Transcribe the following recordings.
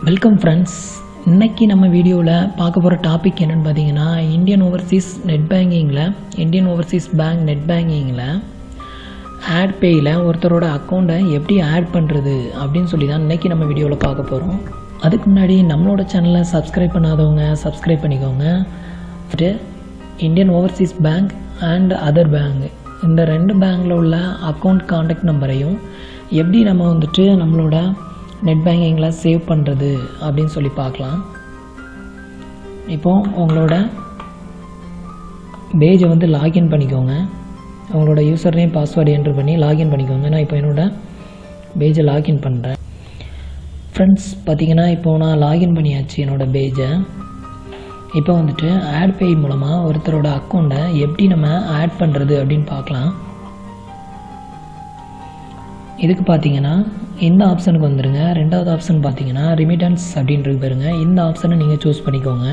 welcome friends இன்னைக்கு நம்ம வீடியோவில் பார்க்க போகிற டாபிக் என்னென்னு பார்த்தீங்கன்னா இந்தியன் ஓவர்சீஸ் நெட் பேங்கிங்கில் இந்தியன் ஓவர்சீஸ் பேங்க் நெட் பேங்கிங்கில் ஆட் பேயில் ஒருத்தரோட அக்கௌண்ட்டை எப்படி ஆட் பண்ணுறது அப்படின்னு சொல்லி தான் இன்றைக்கி நம்ம வீடியோவில் பார்க்க போகிறோம் அதுக்கு முன்னாடி நம்மளோட சேனலை சப்ஸ்கிரைப் பண்ணாதவங்க சப்ஸ்கிரைப் பண்ணிக்கோங்க first Indian overseas bank and other bank இந்த ரெண்டு பேங்க்கில் உள்ள அக்கௌண்ட் காண்டாக்ட் நம்பரையும் எப்படி நம்ம வந்துட்டு நம்மளோட நெட் பேங்கிங்கில் சேவ் பண்ணுறது அப்படின்னு சொல்லி பார்க்கலாம் இப்போ உங்களோட பேஜை வந்து லாகின் பண்ணிக்கோங்க உங்களோட யூசர் நேம் பாஸ்வேர்டு என்ட்ரு பண்ணி லாகின் பண்ணிக்கோங்க நான் இப்போ என்னோட பேஜை லாகின் பண்ணுறேன் ஃப்ரெண்ட்ஸ் பார்த்தீங்கன்னா இப்போ நான் லாகின் பண்ணியாச்சு என்னோட பேஜை இப்போ வந்துட்டு ஆட் பே மூலமாக ஒருத்தரோட அக்கௌண்ட்டை எப்படி நம்ம ஆட் பண்ணுறது அப்படின்னு பார்க்கலாம் இதுக்கு பார்த்தீங்கன்னா இந்த ஆப்ஷனுக்கு வந்துடுங்க ரெண்டாவது ஆப்ஷன் பார்த்தீங்கன்னா ரிமிட்டன்ஸ் அப்படின்றது பாருங்க இந்த ஆப்ஷனை நீங்கள் சூஸ் பண்ணிக்கோங்க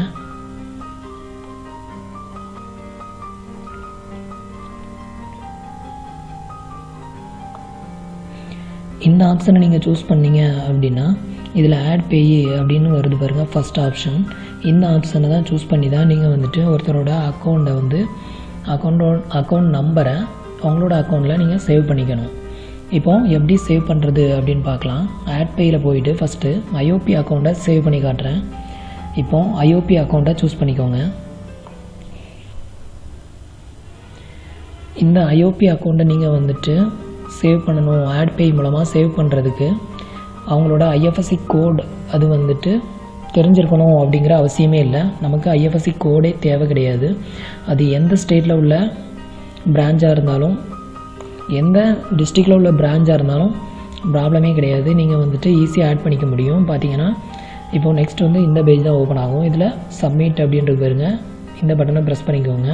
இந்த ஆப்ஷனை நீங்கள் சூஸ் பண்ணீங்க அப்படின்னா இதில் ஆட் பேயி அப்படின்னு வருது பாருங்கள் ஃபஸ்ட் ஆப்ஷன் இந்த ஆப்ஷனை தான் சூஸ் பண்ணி தான் நீங்கள் வந்துட்டு ஒருத்தரோட அக்கௌண்ட்டை வந்து அக்கௌண்டோ அக்கௌண்ட் நம்பரை உங்களோட அக்கௌண்ட்டில் நீங்கள் சேவ் பண்ணிக்கணும் இப்போ எப்படி சேவ் பண்ணுறது அப்படின்னு பார்க்கலாம் ஆட் பேயில் போயிட்டு ஃபஸ்ட்டு ஐஓபி அக்கௌண்ட்டை சேவ் பண்ணி காட்டுறேன் இப்போ ஐஓபி அக்கௌண்ட்டை சூஸ் பண்ணிக்கோங்க இந்த ஐஓபி அக்கௌண்ட்டை நீங்கள் வந்துட்டு சேவ் பண்ணணும் ஆட் பே மூலமாக சேவ் பண்ணுறதுக்கு அவங்களோட ஐஎஃப்எஸ்சி கோட் அது வந்துட்டு தெரிஞ்சிருக்கணும் அப்படிங்கிற அவசியமே இல்லை நமக்கு ஐஎஃப்எஸ்சி கோடே தேவை கிடையாது அது எந்த ஸ்டேட்டில் உள்ள பிரான்ச்சாக இருந்தாலும் எந்த டிஸ்ட்ரிக்டில் உள்ள பிரான்ச்சாக இருந்தாலும் ப்ராப்ளமே கிடையாது நீங்கள் வந்துட்டு ஈஸியாக ஆட் பண்ணிக்க முடியும் பார்த்தீங்கன்னா இப்போ நெக்ஸ்ட் வந்து இந்த பேஜ் தான் ஓப்பன் ஆகும் இதில் சப்மிட் அப்படின்றது பாருங்க இந்த பட்டனை ப்ரெஸ் பண்ணிக்கோங்க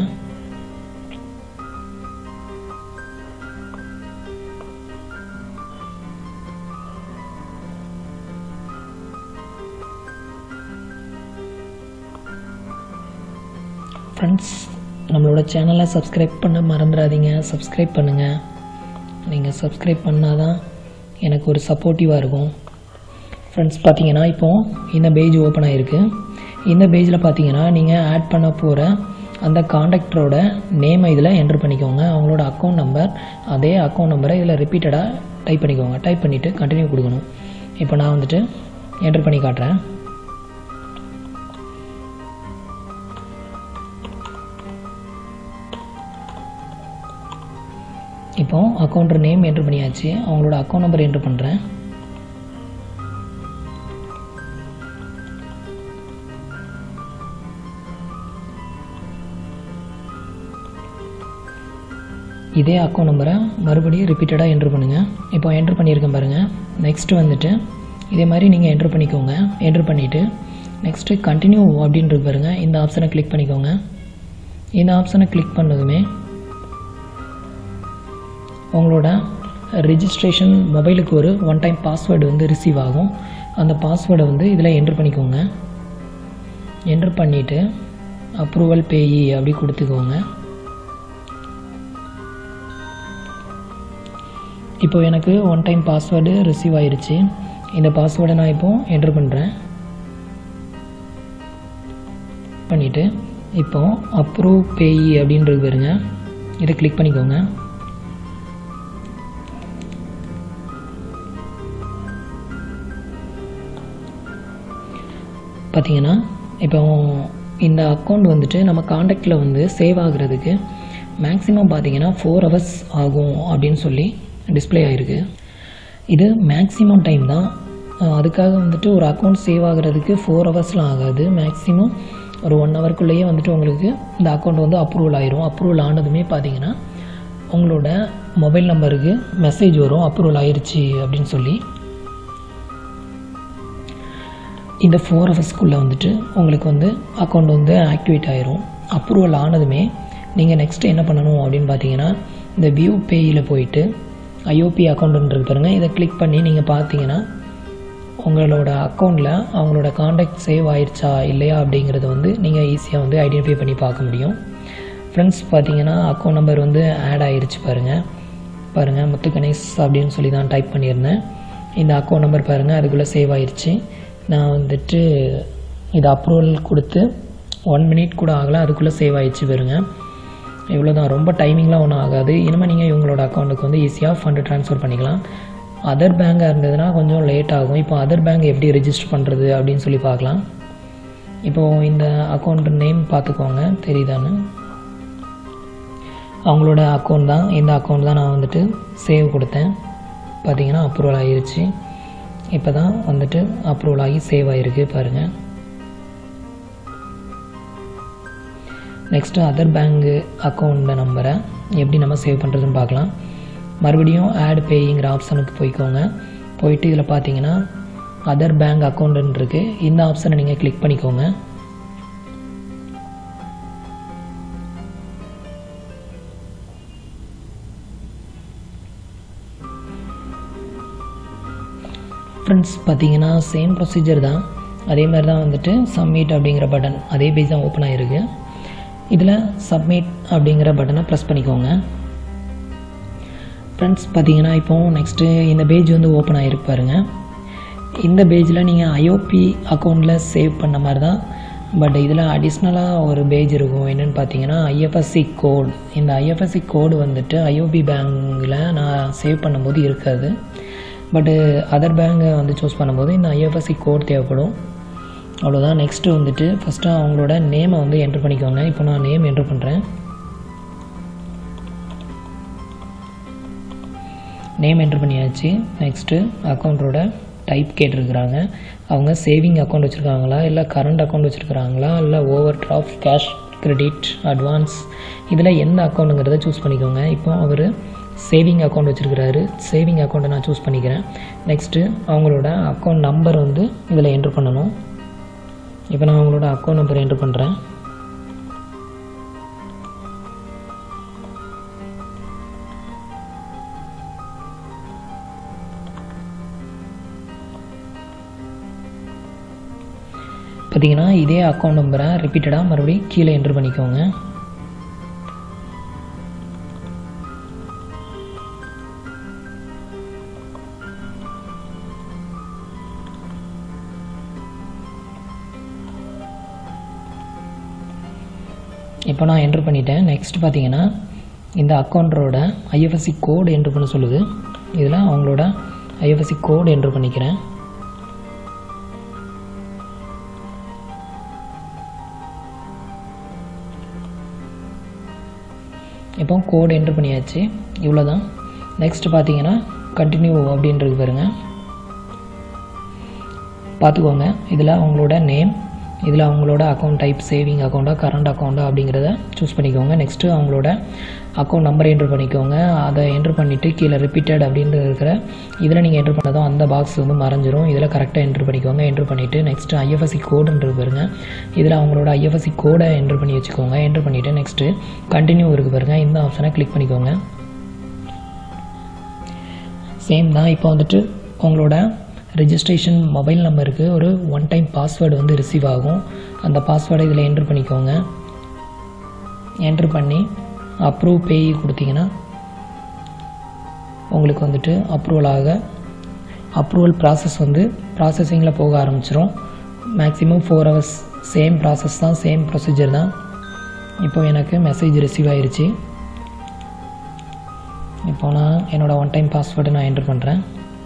ஃப்ரெண்ட்ஸ் நம்மளோட சேனலை சப்ஸ்கிரைப் பண்ண மறந்துடாதீங்க சப்ஸ்கிரைப் பண்ணுங்கள் நீங்கள் சப்ஸ்கிரைப் பண்ணால் தான் எனக்கு ஒரு சப்போர்ட்டிவாக இருக்கும் ஃப்ரெண்ட்ஸ் பார்த்தீங்கன்னா இப்போது இந்த பேஜ் ஓப்பன் ஆகிருக்கு இந்த பேஜில் பார்த்தீங்கன்னா நீங்கள் ஆட் பண்ண போகிற அந்த காண்டாக்டரோட நேமை இதில் என்ட்ரு பண்ணிக்கோங்க அவங்களோட அக்கௌண்ட் நம்பர் அதே அக்கௌண்ட் நம்பரை இதில் ரிப்பீட்டடாக டைப் பண்ணிக்கோங்க டைப் பண்ணிவிட்டு கண்டினியூ கொடுக்கணும் இப்போ நான் வந்துட்டு என்ட்ரு பண்ணி காட்டுறேன் இப்போ அக்கௌண்ட் நேம் என்ட்ரு பண்ணியாச்சு அவங்களோட அக்கௌண்ட் நம்பர் என்ட்ரு பண்ணுறேன் இதே அக்கௌண்ட் நம்பரை மறுபடியும் ரிப்பீட்டடாக என்ட்ரு பண்ணுங்கள் இப்போ என்ட்ரு பண்ணியிருக்கேன் பாருங்கள் நெக்ஸ்ட்டு வந்துட்டு இதே மாதிரி நீங்கள் என்ட்ரு பண்ணிக்கோங்க என்ட்ரு பண்ணிவிட்டு நெக்ஸ்ட்டு கண்டினியூ அப்படின்றது பாருங்கள் இந்த ஆப்ஷனை கிளிக் பண்ணிக்கோங்க இந்த ஆப்ஷனை கிளிக் பண்ணதுமே உங்களோட ரிஜிஸ்ட்ரேஷன் மொபைலுக்கு ஒரு ஒன் டைம் பாஸ்வேர்டு வந்து ரிசீவ் ஆகும் அந்த பாஸ்வேர்டை வந்து இதில் என்ட்ரு பண்ணிக்கோங்க என்ட்ரு பண்ணிவிட்டு அப்ரூவல் பேயி அப்படி கொடுத்துக்கோங்க இப்போ எனக்கு ஒன் டைம் பாஸ்வேர்டு ரிசீவ் ஆயிருச்சு இந்த பாஸ்வேர்டை நான் இப்போ என்ட்ரு பண்ணுறேன் பண்ணிவிட்டு இப்போ அப்ரூவ் பேயி அப்படின்றது பாருங்க இதை கிளிக் பண்ணிக்கோங்க பார்த்தீங்கன்னா இப்போ இந்த அக்கௌண்ட் வந்துட்டு நம்ம காண்டாக்டில் வந்து சேவ் ஆகுறதுக்கு மேக்ஸிமம் பார்த்தீங்கன்னா ஃபோர் ஹவர்ஸ் ஆகும் அப்படின்னு சொல்லி டிஸ்பிளே ஆகிருக்கு இது மேக்ஸிமம் டைம் தான் அதுக்காக வந்துட்டு ஒரு அக்கௌண்ட் சேவ் ஆகுறதுக்கு ஃபோர் ஹவர்ஸ்லாம் ஆகாது மேக்ஸிமம் ஒரு ஒன் ஹவர்க்குள்ளேயே வந்துட்டு உங்களுக்கு இந்த அக்கௌண்ட் வந்து அப்ரூவல் ஆயிரும் அப்ரூவல் ஆனதுமே பார்த்தீங்கன்னா உங்களோட மொபைல் நம்பருக்கு மெசேஜ் வரும் அப்ரூவல் ஆயிருச்சு அப்படின்னு சொல்லி இந்த ஃபோர் ஹவர்ஸ்க்குள்ளே வந்துட்டு உங்களுக்கு வந்து அக்கௌண்ட் வந்து ஆக்டிவேட் ஆயிரும் அப்ரூவல் ஆனதுமே நீங்கள் நெக்ஸ்ட்டு என்ன பண்ணணும் அப்படின்னு பார்த்தீங்கன்னா இந்த வியூ பேயில் போயிட்டு ஐஓபி அக்கௌண்ட்டுன்றது பாருங்கள் இதை கிளிக் பண்ணி நீங்கள் பார்த்தீங்கன்னா உங்களோட அக்கௌண்ட்டில் அவங்களோட காண்டாக்ட் சேவ் ஆயிடுச்சா இல்லையா அப்படிங்கிறத வந்து நீங்கள் ஈஸியாக வந்து ஐடென்டிஃபை பண்ணி பார்க்க முடியும் ஃப்ரெண்ட்ஸ் பார்த்தீங்கன்னா அக்கௌண்ட் நம்பர் வந்து ஆட் ஆயிருச்சு பாருங்கள் பாருங்கள் முத்து கணேஷ் அப்படின்னு சொல்லி தான் டைப் பண்ணியிருந்தேன் இந்த அக்கௌண்ட் நம்பர் பாருங்கள் அதுக்குள்ளே சேவ் ஆயிருச்சு நான் வந்துட்டு இது அப்ரூவல் கொடுத்து ஒன் மினிட் கூட ஆகலை அதுக்குள்ளே சேவ் ஆயிடுச்சு பாருங்க இவ்வளோ தான் ரொம்ப டைமிங்லாம் ஒன்றும் ஆகாது இனிமேல் நீங்கள் இவங்களோட அக்கௌண்ட்டுக்கு வந்து ஈஸியாக ஃபண்டு ட்ரான்ஸ்ஃபர் பண்ணிக்கலாம் அதர் பேங்காக இருந்ததுன்னா கொஞ்சம் லேட் ஆகும் இப்போ அதர் பேங்க் எப்படி ரெஜிஸ்டர் பண்ணுறது அப்படின்னு சொல்லி பார்க்கலாம் இப்போது இந்த அக்கௌண்ட் நேம் பார்த்துக்கோங்க தெரியுதான்னு அவங்களோட அக்கௌண்ட் தான் இந்த அக்கௌண்ட் தான் நான் வந்துட்டு சேவ் கொடுத்தேன் பார்த்தீங்கன்னா அப்ரூவல் ஆகிருச்சு இப்போ தான் வந்துட்டு அப்ரூவல் ஆகி சேவ் ஆகிருக்கு பாருங்கள் நெக்ஸ்ட்டு அதர் பேங்க் அக்கௌண்ட் நம்பரை எப்படி நம்ம சேவ் பண்ணுறதுன்னு பார்க்கலாம் மறுபடியும் ஆட் பேயிங்கிற ஆப்ஷனுக்கு போய்க்கோங்க போயிட்டு இதில் பார்த்தீங்கன்னா அதர் பேங்க் அக்கௌண்ட்டுன்னு இருக்குது இந்த ஆப்ஷனை நீங்கள் கிளிக் பண்ணிக்கோங்க ஃப்ரெண்ட்ஸ் பார்த்தீங்கன்னா சேம் ப்ரொசீஜர் தான் அதே மாதிரி தான் வந்துட்டு சப்மிட் அப்படிங்கிற பட்டன் அதே பேஜ் தான் ஓப்பன் ஆகிருக்கு இதில் சப்மிட் அப்படிங்கிற பட்டனை ப்ரெஸ் பண்ணிக்கோங்க ஃப்ரெண்ட்ஸ் பார்த்தீங்கன்னா இப்போ நெக்ஸ்ட்டு இந்த பேஜ் வந்து ஓப்பன் ஆகிருக்கு பாருங்கள் இந்த பேஜில் நீங்கள் ஐஓபி அக்கௌண்ட்டில் சேவ் பண்ண மாதிரி தான் பட் இதில் அடிஷ்னலாக ஒரு பேஜ் இருக்கும் என்னென்னு பார்த்தீங்கன்னா ஐஎஃப்எஸ்சி கோட் இந்த ஐஎஃப்எஸ்சி கோடு வந்துட்டு ஐஓபி பேங்கில் நான் சேவ் பண்ணும்போது இருக்காது பட்டு அதர் பேங்கை வந்து சூஸ் பண்ணும்போது இந்த ஐஎஃப்எஸ்சி கோட் தேவைப்படும் அவ்வளோதான் நெக்ஸ்ட்டு வந்துட்டு ஃபஸ்ட்டு அவங்களோட நேமை வந்து என்ட்ரு பண்ணிக்கோங்க இப்போ நான் நேம் என்ட்ரு பண்ணுறேன் நேம் என்ட்ரு பண்ணியாச்சு நெக்ஸ்ட்டு அக்கௌண்ட்டோட டைப் கேட்டிருக்கிறாங்க அவங்க சேவிங் அக்கௌண்ட் வச்சுருக்காங்களா இல்லை கரண்ட் அக்கௌண்ட் வச்சுருக்காங்களா இல்லை overdraft cash credit advance இதில் எந்த அக்கௌண்ட்டுங்கிறத சூஸ் பண்ணிக்கோங்க இப்போ அவர் சேவிங் அக்கௌண்ட் வச்சுருக்கிறாரு சேவிங் அக்கௌண்ட்டை நான் சூஸ் பண்ணிக்கிறேன் நெக்ஸ்ட்டு அவங்களோட அக்கௌண்ட் நம்பர் வந்து இதில் என்ட்ரு பண்ணணும் இப்போ நான் அவங்களோட அக்கௌண்ட் நம்பர் என்ட்ரு பண்ணுறேன் பார்த்தீங்கன்னா இதே அக்கௌண்ட் நம்பரை ரிப்பீட்டடாக மறுபடியும் கீழே என்ட்ரு பண்ணிக்கோங்க இப்போ நான் என்ட்ரு பண்ணிட்டேன் நெக்ஸ்ட் பார்த்தீங்கன்னா இந்த அக்கௌண்ட்டோட ஐஎஃப்எஸ்சி கோடு என்ட்ரு பண்ண சொல்லுது இதில் அவங்களோட ஐஎஃப்எஸ்சி கோடு என்ட்ரு பண்ணிக்கிறேன் இப்போ கோடு என்ட்ரு பண்ணியாச்சு இவ்வளோ தான் நெக்ஸ்ட் பார்த்தீங்கன்னா கண்டினியூ அப்படின்றது பாருங்க பார்த்துக்கோங்க இதில் அவங்களோட நேம் இதில் அவங்களோட அக்கௌண்ட் டைப் சேவிங் அக்கௌண்ட்டா கரண்ட் அக்கௌண்ட்டா அப்படிங்கிறத சூஸ் பண்ணிக்கோங்க நெக்ஸ்ட்டு அவங்களோட அக்கௌண்ட் நம்பர் என்ட்ரு பண்ணிக்கோங்க அதை என்ட்ரு பண்ணிவிட்டு கீழே ரிப்பீட்டட் அப்படின்னு இருக்கிற இதில் நீங்கள் என்ட்ரு பண்ணதும் அந்த பாக்ஸ் வந்து மறைஞ்சிரும் இதில் கரெக்டாக என்ட்ரு பண்ணிக்கோங்க என்ட்ரு பண்ணிவிட்டு நெக்ஸ்ட்டு ஐஎஃப்எஸ்சி கோடுன்றது பாருங்க இதில் அவங்களோட ஐஎஃப்எஸ்சி கோடை என்ட்ரு பண்ணி வச்சுக்கோங்க என்ட்ரு பண்ணிவிட்டு நெக்ஸ்ட்டு கண்டினியூ இருக்குது பாருங்கள் இந்த ஆப்ஷனை கிளிக் பண்ணிக்கோங்க சேம் தான் இப்போ வந்துட்டு உங்களோட ரெஜிஸ்ட்ரேஷன் மொபைல் நம்பருக்கு ஒரு ஒன் டைம் பாஸ்வேர்டு வந்து ரிசீவ் ஆகும் அந்த பாஸ்வேர்டை இதில் என்ட்ரு பண்ணிக்கோங்க என்ட்ரு பண்ணி அப்ரூவ் பே கொடுத்தீங்கன்னா உங்களுக்கு வந்துட்டு அப்ரூவல் ஆக அப்ரூவல் ப்ராசஸ் வந்து ப்ராசஸிங்கில் போக ஆரம்பிச்சிரும் maximum four hours same process தான் சேம் ப்ரொசீஜர் தான் இப்போ எனக்கு மெசேஜ் ரிசீவ் ஆயிருச்சு இப்போ நான் என்னோடய ஒன் டைம் பாஸ்வேர்டு நான் என்ட்ரு பண்ணுறேன்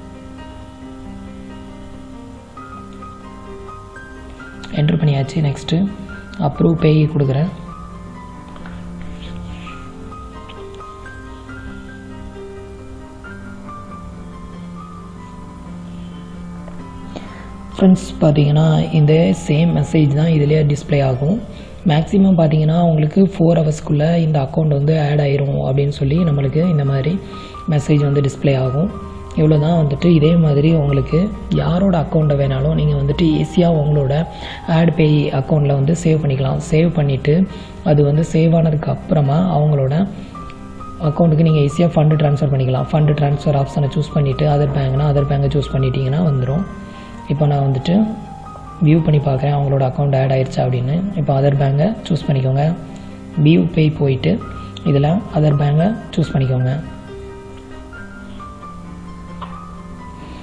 என்ட்ரு பண்ணியாச்சு நெக்ஸ்ட்டு அப்ரூவ் பே கொடுக்குறேன் ஃப்ரெண்ட்ஸ் பார்த்தீங்கன்னா இந்த சேம் மெசேஜ் தான் இதிலே டிஸ்ப்ளே ஆகும் மேக்ஸிமம் பார்த்தீங்கன்னா உங்களுக்கு ஃபோர் ஹவர்ஸ்க்குள்ளே இந்த அக்கௌண்ட் வந்து ஆட் ஆயிரும் அப்படின்னு சொல்லி நம்மளுக்கு இந்த மாதிரி மெசேஜ் வந்து டிஸ்ப்ளே ஆகும் இவ்வளோ தான் வந்துட்டு இதே மாதிரி உங்களுக்கு யாரோட அக்கௌண்ட்டை வேணாலும் நீங்கள் வந்துட்டு ஈஸியாக உங்களோட ஆட் பே அக்கௌண்ட்டில் வந்து சேவ் பண்ணிக்கலாம் சேவ் பண்ணிவிட்டு அது வந்து சேவ் ஆனதுக்கு அப்புறமா அவங்களோட அக்கௌண்ட்டுக்கு நீங்கள் ஈஸியாக ஃபண்டு ட்ரான்ஸ்ஃபர் பண்ணிக்கலாம் ஃபண்டு ட்ரான்ஸ்ஃபர் ஆப்ஷனை சூஸ் பண்ணிவிட்டு அதர் பேங்க்னா அதர் பேங்கை சூஸ் பண்ணிட்டீங்கன்னா வந்துடும் இப்போ நான் வந்துட்டு வியூ பண்ணி பார்க்குறேன் அவங்களோட அக்கௌண்ட் ஆட் ஆயிடுச்சா அப்படின்னு இப்போ அதர் பேங்கை சூஸ் பண்ணிக்கோங்க வியூ பே போயிட்டு இதில் அதர் பேங்கை சூஸ் பண்ணிக்கோங்க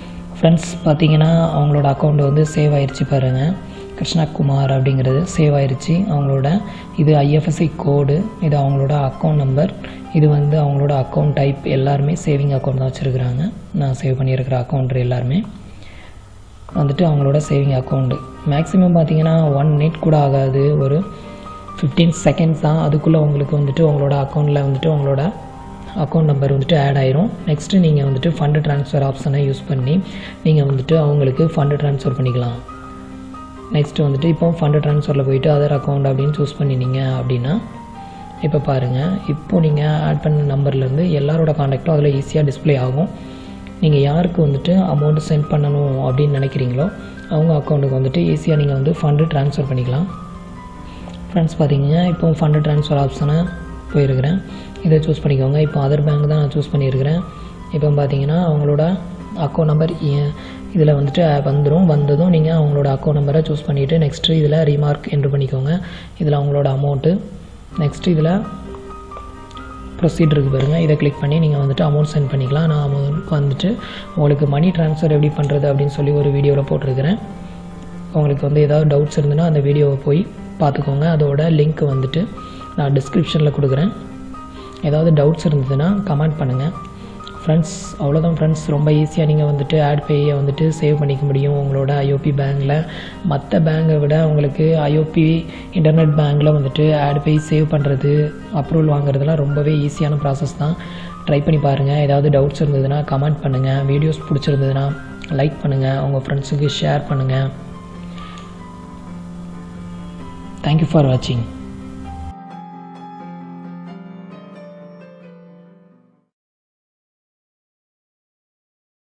ஃப்ரெண்ட்ஸ் பார்த்தீங்கன்னா அவங்களோட அக்கௌண்ட் வந்து சேவ் ஆயிருச்சு பாருங்கள் கிருஷ்ணகுமார் அப்படிங்கிறது சேவ் ஆயிருச்சு அவங்களோட இது ஐஎஃப்எஸ்சி கோடு இது அவங்களோட அக்கௌண்ட் நம்பர் இது வந்து அவங்களோட அக்கௌண்ட் டைப் எல்லாருமே சேவிங் அக்கௌண்ட் தான் வச்சுருக்குறாங்க நான் சேவ் பண்ணியிருக்கிற அக்கௌண்ட் எல்லாருமே வந்துட்டு அவங்களோட சேவிங் அக்கௌண்ட்டு மேக்ஸிமம் பார்த்தீங்கன்னா ஒன் மினிட் கூட ஆகாது ஒரு ஃபிஃப்டீன் செகண்ட்ஸ் தான் அதுக்குள்ளே உங்களுக்கு வந்துட்டு உங்களோட அக்கௌண்ட்டில் வந்துட்டு உங்களோட அக்கௌண்ட் நம்பர் வந்துட்டு ஆட் ஆயிரும் நெக்ஸ்ட்டு நீங்கள் வந்துட்டு ஃபண்டு ட்ரான்ஸ்ஃபர் ஆப்ஷனை யூஸ் பண்ணி நீங்கள் வந்துட்டு அவங்களுக்கு ஃபண்டு ட்ரான்ஸ்ஃபர் பண்ணிக்கலாம் நெக்ஸ்ட்டு வந்துட்டு இப்போ ஃபண்டு ட்ரான்ஸ்ஃபரில் போயிட்டு அதர் அக்கௌண்ட் அப்படின்னு சூஸ் பண்ணினீங்க அப்படின்னா இப்போ பாருங்கள் இப்போ நீங்கள் ஆட் பண்ண நம்பர்லேருந்து எல்லாரோட காண்டாக்டும் அதில் ஈஸியாக டிஸ்ப்ளே ஆகும் நீங்கள் யாருக்கு வந்துட்டு அமௌண்ட் சென்ட் பண்ணணும் அப்படின்னு நினைக்கிறீங்களோ அவங்க அக்கௌண்ட்டுக்கு வந்துட்டு ஈஸியாக நீங்கள் வந்து ஃபண்டு ட்ரான்ஸ்ஃபர் பண்ணிக்கலாம் ஃப்ரெண்ட்ஸ் பார்த்தீங்கன்னா இப்போ ஃபண்டு ட்ரான்ஸ்ஃபர் ஆப்ஷனை போயிருக்கிறேன் இதை சூஸ் பண்ணிக்கோங்க இப்போ அதர் பேங்க் தான் நான் சூஸ் பண்ணியிருக்கிறேன் இப்போ பார்த்தீங்கன்னா அவங்களோட அக்கௌண்ட் நம்பர் இதில் வந்துட்டு வந்துடும் வந்ததும் நீங்கள் அவங்களோட அக்கௌண்ட் நம்பரை சூஸ் பண்ணிவிட்டு நெக்ஸ்ட்டு இதில் ரீமார்க் என்ட்ரு பண்ணிக்கோங்க இதில் அவங்களோட அமௌண்ட்டு நெக்ஸ்ட்டு இதில் ப்ரொசீட் இருக்கு பாருங்கள் இதை கிளிக் பண்ணி நீங்கள் வந்துட்டு அமௌண்ட் சென்ட் பண்ணிக்கலாம் நான் அமௌண்ட் வந்துட்டு உங்களுக்கு மணி ட்ரான்ஸ்ஃபர் எப்படி பண்ணுறது அப்படின்னு சொல்லி ஒரு வீடியோவில் போட்டிருக்கிறேன் உங்களுக்கு வந்து ஏதாவது டவுட்ஸ் இருந்ததுன்னா அந்த வீடியோவை போய் பார்த்துக்கோங்க அதோட லிங்க் வந்துட்டு நான் டிஸ்கிரிப்ஷனில் கொடுக்குறேன் ஏதாவது டவுட்ஸ் இருந்ததுன்னா கமெண்ட் பண்ணுங்கள் ஃப்ரெண்ட்ஸ் அவ்வளோதான் ஃப்ரெண்ட்ஸ் ரொம்ப ஈஸியாக நீங்கள் வந்துட்டு ஆட் பேயை வந்துட்டு சேவ் பண்ணிக்க முடியும் உங்களோட ஐஓபி பேங்க்கில் மற்ற பேங்கை விட உங்களுக்கு ஐஓபி இன்டர்நெட் பேங்க்கில் வந்துட்டு ஆட் பே சேவ் பண்ணுறது அப்ரூவல் வாங்குறதுலாம் ரொம்பவே ஈஸியான ப்ராசஸ் தான் ட்ரை பண்ணி பாருங்கள் ஏதாவது டவுட்ஸ் இருந்ததுன்னா கமெண்ட் பண்ணுங்கள் வீடியோஸ் பிடிச்சிருந்ததுன்னா லைக் பண்ணுங்கள் உங்கள் ஃப்ரெண்ட்ஸுக்கு ஷேர் பண்ணுங்கள் தேங்க்யூ ஃபார் வாட்சிங்